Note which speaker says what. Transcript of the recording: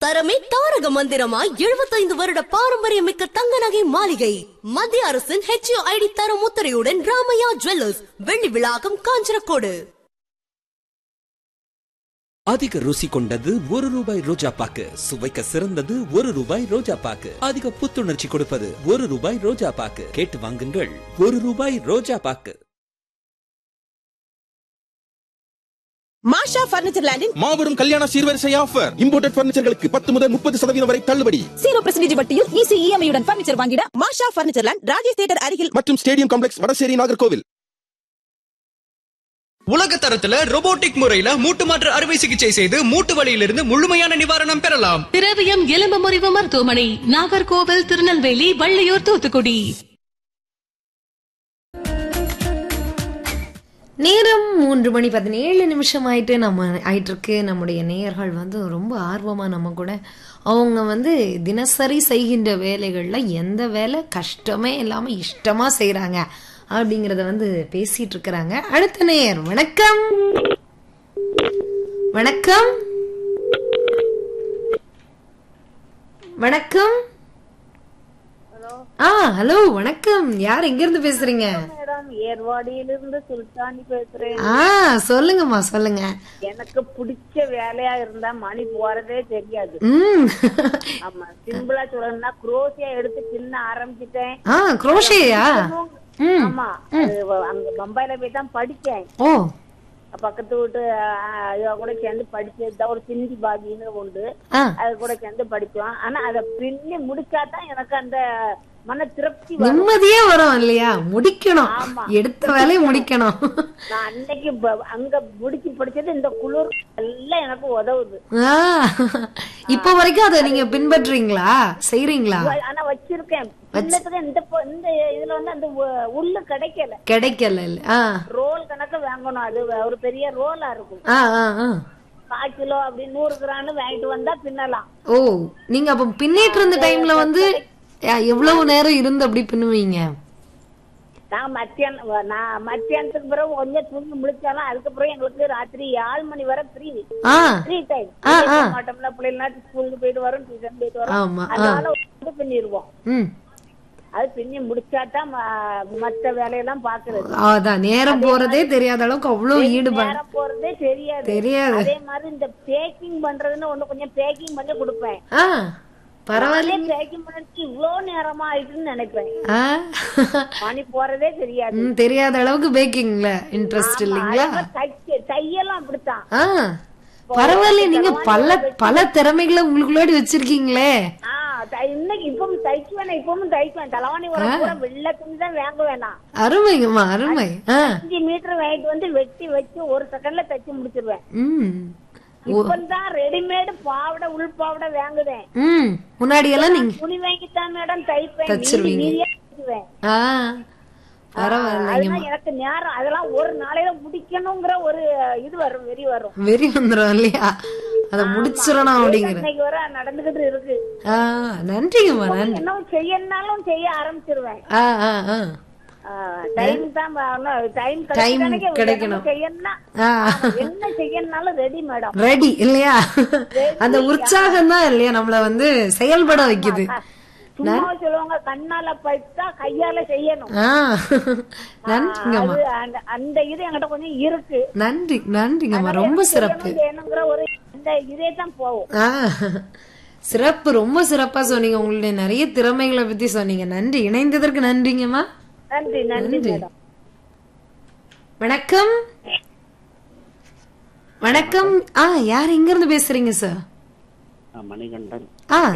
Speaker 1: தரமே தாரக மந்திரமாய் எழுபத்தைந்து வருட பாரம்பரியமிக்க தங்க நகை மாளிகை மத்திய அரசின் ஹெச்ஓ ஐடி தரம் முத்திரையுடன் ராமையா ஜுவல்லர்ஸ் வெள்ளி விழாக்கம் காஞ்சனக்கோடு
Speaker 2: அதிக ருசி கொண்டது ஒரு ரூபாய் ரோஜா பாக்கு சுவைக்க சிறந்தது ஒரு ரூபாய் ரோஜா பாக்கு அதிக புத்துணர்ச்சி கொடுப்பது ஒரு ரூபாய் ரோஜா பாக்கு கேட்டு வாங்குங்கள் ஒரு ரூபாய் ரோஜா பாக்கு
Speaker 3: மாஷா பர்னிச்சர் லேண்டின்
Speaker 4: மாபெரும் கல்யாண சீர்வரிசை ஆஃபர் இம்போர்ட்டட் பர்னிச்சர்களுக்கு பத்து முதல் முப்பது சதவீதம் வரை தள்ளுபடி
Speaker 3: ஜீரோ பர்சன்டேஜ் வட்டியில் ஈஸி இஎம்ஐயுடன் பர்னிச்சர் வாங்கிட Masha furniture land Rajesh theatre அருகில்
Speaker 4: மற்றும் ஸ்டேடியம் காம்ப்ளெக்ஸ் வடசேரி நாகர்கோவில்
Speaker 5: உலக தரத்துல robotic முறையில மூட்டு மாற்று அறுவை சிகிச்சை செய்து மூட்டு வலியிலிருந்து முழுமையான நிவாரணம் பெறலாம்
Speaker 6: திரவியம் எலும்பு முறிவு மருத்துவமனை நாகர்கோவில் திருநெல்வேலி வள்ளியூர் தூத்துக்குடி
Speaker 7: நேரம் மூன்று மணி பதினேழு நிமிஷம் ஆயிட்டு நம்ம ஆயிட்டு இருக்கு நம்முடைய நேயர்கள் வந்து ரொம்ப ஆர்வமா நம்ம கூட அவங்க வந்து தினசரி செய்கின்ற வேலைகள்ல எந்த வேலை கஷ்டமே இல்லாம இஷ்டமா செய்றாங்க அப்படிங்கறத வந்து பேசிட்டு இருக்கிறாங்க அடுத்த நேயர் வணக்கம் வணக்கம் வணக்கம் ஆ ஹலோ வணக்கம் யார் எங்க இருந்து பேசுறீங்க
Speaker 8: மேடம் ஏர்வாடியிலிருந்து சுல்தானி பேசுறேன்
Speaker 7: ஆ சொல்லுங்கம்மா சொல்லுங்க
Speaker 8: எனக்கு பிடிச்ச வேலையா இருந்தா மணி போறதே தெரியாது
Speaker 7: ம்
Speaker 8: ஆமா சிம்பிளா சொல்லணும்னா குரோசியா எடுத்து பின்ன ஆரம்பிச்சிட்டேன்
Speaker 7: ஆ குரோஷேயா ம்
Speaker 8: ஆமா அது வ- அங்க பம்பாயில போய் தான் படிச்சேன்
Speaker 7: ஓ
Speaker 8: பக்கத்து வீட்டு அஹ், இவ கூட சேர்ந்து படிச்சது ஒரு சிந்தி பாகின்னு உண்டு
Speaker 7: ஆ
Speaker 8: அது கூட சேர்ந்து படிச்சோம் ஆனா அத பின்னி முடிச்சாதான் எனக்கு அந்த மன திருப்தி வரும்
Speaker 7: நிம்மதியே வரும் இல்லையா முடிக்கணும்
Speaker 8: ஆமா.
Speaker 7: எடுத்த வேலையை முடிக்கணும்
Speaker 8: நான் அன்னைக்கு ப- அங்க முடிச்சு படிச்சது இந்த குளிர் எல்லாம் எனக்கு உதவுது
Speaker 7: ஆ இப்ப வரைக்கும் அதை நீங்க பின்பற்றுறீங்களா செய்றீங்களா
Speaker 8: வ- ஆனா வச்சிருக்கேன் பின்னத்துக்கு இந்த பொ- இந்த இதுல வந்து அந்த உ- உள்ளு கிடைக்கல
Speaker 7: கிடைக்கல இல்ல ஆ
Speaker 8: ரோல் கணக்கு வாங்கணும் அது ஒரு பெரிய ரோலா இருக்கும்
Speaker 7: ஆ ஆ ஆ
Speaker 8: கால் கிலோ அப்படி நூறு கிராம் வாங்கிட்டு வந்தா பின்னலாம்
Speaker 7: ஓ நீங்க அப்ப பின்னிட்டு இருந்த டைம்ல வந்து ஆ, எவ்வளவு நேரம் இருந்து அப்படி பின்னுவீங்க
Speaker 8: நான் மத்தியானம் வ- நான் மத்தியானத்துக்கு பிறகு கொஞ்சம் தூங்கி முடிச்சாலும் அதுக்கப்புறம் எங்களுக்கு ராத்திரி ஏழு மணி வரை ஃப்ரீ
Speaker 7: ஆ
Speaker 8: ஃப்ரீ டைம்
Speaker 7: ஆ, ஆ.
Speaker 8: மாட்டோம்ல பிள்ளைங்க ஸ்கூலுக்கு போயிட்டு வரும் டியூஷன் போயிட்டு வரும்
Speaker 7: ஆமா, ஆ.
Speaker 8: அதனால வந்து பின்னிடுவோம்
Speaker 7: ம்
Speaker 8: அது பின்னி முடிச்சாதான் ம- மத்த வேலையெல்லாம் பாக்குறது
Speaker 7: அதான் நேரம் போறதே தெரியாத அளவுக்கு அவ்வளவு ஈடுபாடு
Speaker 8: நேரம் போறதே தெரியாது
Speaker 7: தெரியாது.
Speaker 8: அதே மாதிரி இந்த பேக்கிங் பண்றதுன்னு ஒண்ணு கொஞ்சம் பேக்கிங் பண்ணி கொடுப்பேன்
Speaker 7: ஆ பரவாயில்ல
Speaker 8: பேக்கிங் பண்ணதுக்கு இவ்வளவு நேரமா ஆயிட்டுன்னு நினைப்பேன்
Speaker 7: ஆ
Speaker 8: மணி போறதே தெரியாது
Speaker 7: ம், தெரியாத அளவுக்கு பேக்கிங்ல இன்ட்ரெஸ்ட் இல்லைங்களா
Speaker 8: அதே மாதிரி தைக்க- தையெல்லாம் அப்படித்தான்
Speaker 7: ஆ பரவாயில்ல நீங்க பல பல திறமைகளை உங்களுக்குள்ளாடி வச்சிருக்கீங்களே
Speaker 8: ஆ, தை- இன்னைக்கு இப்பவும் தைக்குவேன் இப்பவும் தைக்குவேன் தலைவாணி வர பூரா வெள்ளை துணி தான் வாங்க வேணாம்
Speaker 7: அருமைங்கம்மா அருமை ஆ
Speaker 8: அஞ்சு மீட்டர் வாங்கிட்டு வந்து வெட்டி வச்சு ஒரு செகண்ட்ல தைச்சு முடிச்சிருவேன்
Speaker 7: ம்
Speaker 8: இப்பதான் ரெடிமேடு பாவடை உள் பாவடை வாங்குவேன்
Speaker 7: ம் முன்னாடி எல்லாம் நீங்க
Speaker 8: துணி வாங்கித்தான் மேடம் தைப்பேன்
Speaker 7: தச்சிருவீங்க.
Speaker 8: மீதி மீதியா தைக்குவேன்
Speaker 7: ஆ பரவாயில்லைங்கம்மா
Speaker 8: அதெல்லாம் எனக்கு நேரம் அதெல்லாம் ஒரு நாளையில முடிக்கணுங்கிற ஒரு இது வரும் வெறி வரும்
Speaker 7: வெறி வந்துடும் இல்லையா அத முடிச்சிடணும் அப்படிங்கிற
Speaker 8: இன்னைக்கு வர நடந்துகிட்டு இருக்கு
Speaker 7: ஆ நன்றிங்கம்மா நன்றி
Speaker 8: என்ன செய்யணும்னாலும் செய்ய ஆரம்பிச்சிருவேன்
Speaker 7: ஆ ஆ ஆ
Speaker 8: டைம் தான் டைம்
Speaker 7: Time கிடைக்கணும்.
Speaker 8: செய்யணும்னா
Speaker 7: ஆ
Speaker 8: என்ன செய்யணும்னாலும் ரெடி மேடம்
Speaker 7: ரெடி இல்லையா அந்த உற்சாகம் தான் இல்லையா நம்மள வந்து செயல்பட வைக்குது
Speaker 8: சும்மா சொல்லுவாங்க கண்ணால பட்டா கையால செய்யணும்
Speaker 7: ஆ நன்றிங்கம்மா
Speaker 8: அது அந்த- அந்த இது என்கிட்ட கொஞ்சம் இருக்கு
Speaker 7: நன்றி நன்றிங்கம்மா ரொம்ப சிறப்பு
Speaker 8: செய்யணும், செய்யணுங்கிற ஒரு இந்த இதே தான் போகும்
Speaker 7: ஆ சிறப்பு ரொம்ப சிறப்பா சொன்னீங்க உங்களுடைய நிறைய திறமைகளை பத்தி சொன்னீங்க நன்றி இணைந்ததற்கு நன்றிங்கம்மா
Speaker 8: நன்றி நன்றி
Speaker 7: நன்றி.
Speaker 8: மேடம்
Speaker 7: வணக்கம் வணக்கம் ஆ யார் எங்க இருந்து பேசுறீங்க சார்
Speaker 9: மணிகண்டன்
Speaker 7: ஆ